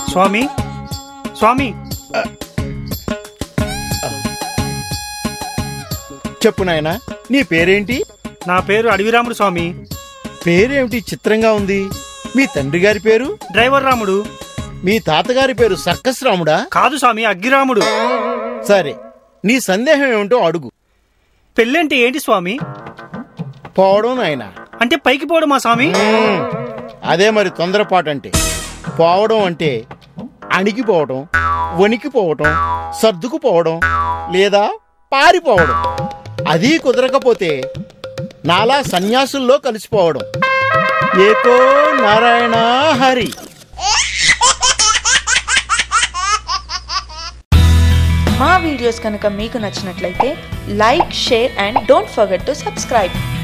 స్వామి స్వామి చెప్పు నాయనా నీ పేరేంటి నా పేరు అడవిరాముడు స్వామి పేరేమిటి చిత్రంగా ఉంది మీ తండ్రి గారి పేరు డ్రైవర్ రాముడు మీ తాతగారి పేరు సర్కస్ రాముడా కాదు స్వామి అగ్గిరాముడు సరే నీ సందేహం ఏమిటో అడుగు పెళ్ళంటే ఏంటి స్వామి పోవడం నాయనా అంటే పైకి పోవడమా స్వామి మ్మ్. అదే మరి తొందరపాటు అంటే పోవడం అంటే అణిగిపోవడం వణికిపోవడం సర్దుకుపోవడం లేదా పారిపోవడం అది కుదరకపోతే నాలా సన్యాసుల్లో కలిసిపోవడం ఏకో నారాయణ హరి మా వీడియోస్ కనుక మీకు నచ్చినట్లయితే like share and don't forget to subscribe